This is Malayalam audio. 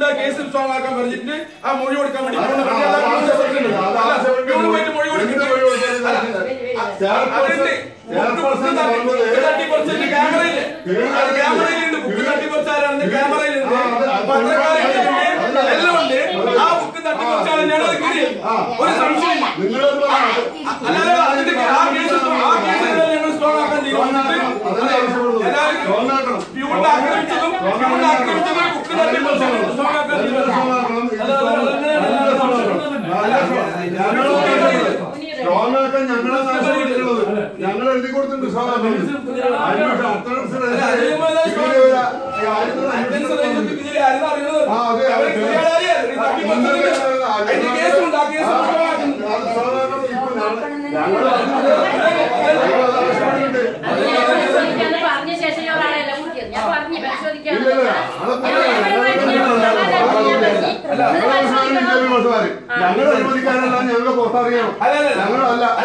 ആ കേസിൽ സ്ട്രോങ് ആക്കാൻ പറഞ്ഞിട്ട് ആ മൊഴി കൊടുക്കാൻ വേണ്ടി പോകുന്ന പ്രതി അല്ല, പ്യൂണിന്റെ സെക്രട്ടറി. അല്ല, പ്യൂണ് പോയിട്ട് മൊഴി കൊടുക്കുന്നത്. അല്ല, അതുണ്ട്. ബുക്ക് ബുക്ക് തട്ടി- ബുക്ക് തട്ടിപ്പറിച്ചതിന്റെ ക്യാമറയില്. അത് ക്യാമറയിലുണ്ട്. ബുക്ക് തട്ടിപ്പറിച്ചാരാണെന്ന് ക്യാമറയിലുണ്ട്. പത്രക്കാരുണ്ട്. എല്ലാം ഉണ്ട്. ആ ബുക്ക് തട്ടിപ്പറിച്ചാൽ ഞാനത് കിട്ടി. ഒരു സംശയം നിങ്ങളത് പറഞ്ഞു. അല്ലാതെ അതിന്റെ ആ കേസ് ആ കേസ് ഞങ്ങൾ സ്ട്രോങ് ആക്കാൻ തീരുമാനിച്ചിട്ട് അതല്ലേ ആവശ്യപ്പെടുന്നത്? എല്ലാവരും സ്ട്രോങ് ആക്കണം. പ്യൂണിനെ ആക്രമിച്ചതും പ്യൂണിനെ ആക്രമിച്ചതും ബുക്ക് തട്ടിപ്പറിച്ചതും സ്ട്രോങ് ആക്കാൻ തീരുമാനിച്ചു അല്ല, അല്ല, അല്ല, സ്ട്രോങ് ആക്കാൻ ഞങ്ങളെ ആവശ്യപ്പെട്ടിട്ടുള്ളത് ഞങ്ങൾ എഴുതി കൊടുത്തിട്ടുണ്ട് സ്ട്രോങ് ആക്കാൻ ആ, അതെ, അതെ. അതിന്റെ കേസുണ്ട് ആ കേസ് സ്ട്രോങ് ആക്കുന്നു പരിശോധിക്കാന്ന് പറഞ്ഞ ശേഷം ഞാൻ ഒരാളെയല്ല കൂട്ടിയത്. ഞാൻ പറഞ്ഞു പരിശോധിക്കാന്ന്. ഇല്ലല്ല, അത് ഞങ്ങൾ അനുവദിക്കാനല്ല ഞങ്ങൾക്ക് പുറത്തറിയണം അല്ല, അല്ല, അല്ല. ഞങ്ങളല്ല